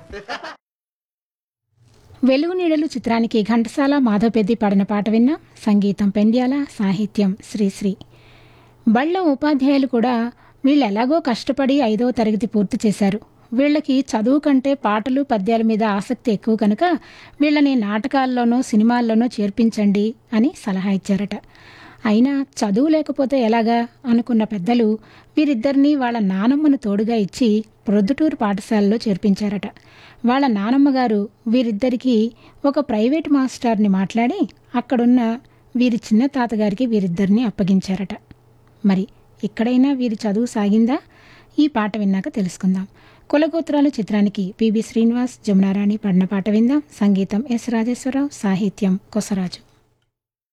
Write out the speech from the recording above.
వెలుగు నీడలు చిత్రానికి ఘంటసాల మాధవపెద్ది పాడిన పాట విన్న సంగీతం పెండ్యాల సాహిత్యం శ్రీశ్రీ బళ్ళ ఉపాధ్యాయులు కూడా వీళ్ళు ఎలాగో కష్టపడి ఐదవ తరగతి పూర్తి చేశారు వీళ్ళకి చదువు కంటే పాటలు పద్యాల మీద ఆసక్తి ఎక్కువ కనుక వీళ్ళని నాటకాల్లోనో సినిమాల్లోనో చేర్పించండి అని సలహా ఇచ్చారట అయినా చదువు లేకపోతే ఎలాగా అనుకున్న పెద్దలు వీరిద్దరినీ వాళ్ళ నానమ్మను తోడుగా ఇచ్చి ప్రొద్దుటూరు పాఠశాలలో చేర్పించారట వాళ్ళ నానమ్మగారు వీరిద్దరికీ ఒక ప్రైవేట్ మాస్టర్ని మాట్లాడి అక్కడున్న వీరి చిన్న తాతగారికి వీరిద్దరిని అప్పగించారట మరి ఇక్కడైనా వీరి చదువు సాగిందా ఈ పాట విన్నాక తెలుసుకుందాం కులగోత్రాలు చిత్రానికి పిబి శ్రీనివాస్ జమునారాణి పడిన పాట విందాం సంగీతం ఎస్ రాజేశ్వరరావు సాహిత్యం కొసరాజు